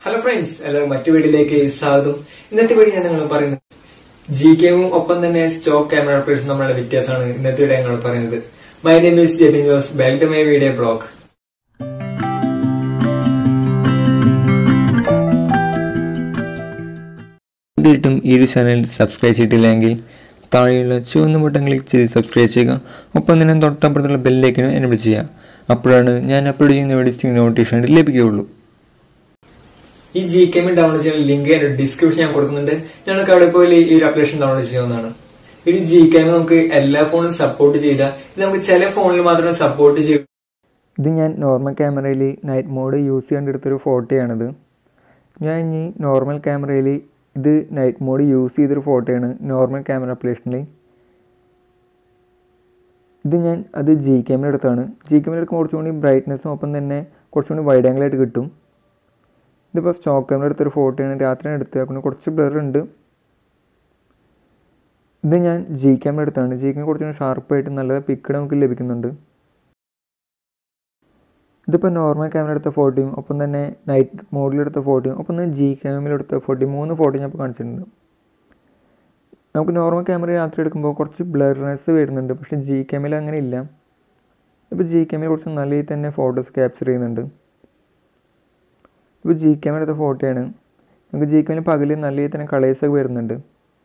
hello friends എല്ലാവരും മറ്റു വീഡിയോയിലേക്ക് സ്വാഗതം ഇന്നത്തെ വീഡിയോ ഞാൻ നിങ്ങൾ പറയുന്നത് ജി കെയും ഒപ്പം തന്നെ സ്റ്റോക്ക് ക്യാമറ ഓപ്പറേഷൻ തമ്മിലുള്ള വ്യത്യാസമാണ് ഇന്നത്തെ വീഡിയോ ഞങ്ങൾ പറയുന്നത് my name is Jebin Jose back to my video blog തീർച്ചയായിട്ടും ഈ ഒരു ചാനൽ സബ്സ്ക്രൈബ് ചെയ്തിട്ടില്ലെങ്കിൽ താഴെയുള്ള ചുവന്ന ബട്ടൺ ക്ലിക്ക് ചെയ്ത് സബ്സ്ക്രൈബ് ചെയ്യുക ഒപ്പം തന്നെ തൊട്ടപ്പുറത്തുള്ള ബെല്ലേക്കിനും എനബിൾ ചെയ്യുക അപ്പോഴാണ് ഞാൻ അപ്ലോഡ് ചെയ്യുന്ന വീഡിയോസ് നോട്ടിഫിക്കേഷൻ ലഭിക്കുകയുള്ളൂ ഈ ജി കെം ഡൗൺലോഡ് ചെയ്യുന്ന ലിങ്ക് ഡിസ്ക്രിപ്ഷൻ ഞാൻ കൊടുക്കുന്നുണ്ട് ഞങ്ങൾക്ക് അവിടെ പോയി ഈ ഒരു അപ്ലിക്കേഷൻ ഡൗൺലോഡ് ചെയ്യാവുന്നതാണ് ഈ ജി കെം നമുക്ക് എല്ലാ ഫോണും സപ്പോർട്ട് ചെയ്യില്ല ഇത് നമുക്ക് ചില ഫോണിൽ മാത്രമേ സപ്പോർട്ട് ചെയ്യൂ ഇത് ഞാൻ നോർമൽ ക്യാമറയിൽ നൈറ്റ് മോഡ് യൂസ് ചെയ്തെടുത്തൊരു ഫോട്ടോയാണിത് ഞാൻ ഇനി നോർമൽ ക്യാമറയിൽ ഇത് നൈറ്റ് മോഡ് യൂസ് ചെയ്തൊരു ഫോട്ടോയാണ് നോർമൽ ക്യാമറ അപ്ലിക്കേഷനിൽ ഇത് ഞാൻ അത് ജി ക്യാമറ എടുത്താണ് ജി ക്യാമറ എടുക്കുമ്പോൾ കുറച്ചും കൂടി ബ്രൈറ്റ്നസ്സും ഒപ്പം തന്നെ കുറച്ചും കൂടി വൈഡ് ആംഗിളായിട്ട് കിട്ടും ഇതിപ്പോൾ സ്റ്റോക്ക് ക്യാമറ എടുത്തൊരു ഫോട്ടോയാണ് രാത്രിയാണ് എടുത്തത് അതുകൊണ്ട് കുറച്ച് ബ്ലർ ഉണ്ട് ഇത് ഞാൻ ജി ക്യാമറ എടുത്താണ് ജി ക്യാമറ കുറച്ചുകൂടി ഷാർപ്പായിട്ട് നല്ല പിക്ക് നമുക്ക് ലഭിക്കുന്നുണ്ട് ഇതിപ്പോൾ നോർമൽ ക്യാമറ എടുത്ത ഫോട്ടോയും ഒപ്പം തന്നെ നൈറ്റ് മോഡിലെടുത്ത ഫോട്ടോയും ഒപ്പം തന്നെ ജി ക്യാമറയിലെടുത്ത ഫോട്ടോയും മൂന്ന് ഫോട്ടോ ഞാൻ ഇപ്പോൾ കാണിച്ചിട്ടുണ്ട് നമുക്ക് നോർമൽ ക്യാമറ രാത്രി എടുക്കുമ്പോൾ കുറച്ച് ബ്ലർനെസ് വരുന്നുണ്ട് പക്ഷേ ജി ക്യാമറയിൽ അങ്ങനെ ഇല്ല ഇപ്പോൾ ജി ക്യാമറ കുറച്ച് നല്ല രീതിയിൽ തന്നെ ഫോട്ടോസ് ക്യാപ്ചർ ചെയ്യുന്നുണ്ട് ഇപ്പോൾ ജി ക്യാമറ എടുത്ത ഫോട്ടോയാണ് നമുക്ക് ജി ക്യാമറ പകൽ നല്ല രീതിയിൽ തന്നെ കളേഴ്സൊക്കെ വരുന്നുണ്ട്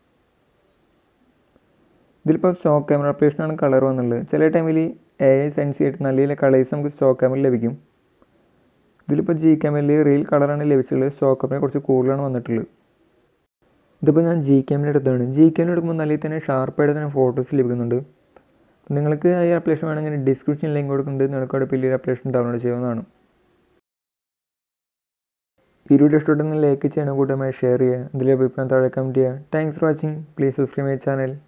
ഇതിലിപ്പോൾ സ്റ്റോക്ക് ക്യാമറ അപ്ലിക്കേഷനാണ് കളർ വന്നുള്ളത് ചില ടൈമിൽ എ ഐ സെൻസ് ചെയ്തിട്ട് നല്ല രീതിയിൽ കളേഴ്സ് നമുക്ക് സ്റ്റോക്ക് ക്യാമറയിൽ ലഭിക്കും ഇതിലിപ്പോൾ ജി ക്യാമറയിൽ റിയൽ കളറാണ് ലഭിച്ചിട്ടുള്ളത് സ്റ്റോക്ക് ക്യാമറ കുറച്ച് കൂടുതലാണ് വന്നിട്ടുള്ളത് ഇതിപ്പോൾ ഞാൻ ജി ക്യാമറ എടുത്തതാണ് ജി ക്യാമറ എടുക്കുമ്പോൾ നല്ല തന്നെ ഷാർപ്പായിട്ട് തന്നെ ഫോട്ടോസ് ലഭിക്കുന്നുണ്ട് നിങ്ങൾക്ക് ഈ അപ്ലിക്കേഷൻ വേണമെങ്കിൽ ഡിസ്ക്രിപ്ഷൻ ലിങ്ക് കൊടുക്കുന്നുണ്ട് നിങ്ങൾക്ക് അവിടെ വലിയൊരു അപ്ലിക്കേഷൻ ഡൗൺലോഡ് ചെയ്യാവുന്നതാണ് ഈ വീഡിയോ ഇഷ്ടപ്പെട്ടെന്ന് ലൈക്ക് ചെയ്യണം കൂട്ടമായി ഷെയർ ചെയ്യുക ഇതിലെ അഭിപ്രായം താഴെ കമൻറ്റ് ചെയ്യുക thanks for watching please subscribe my channel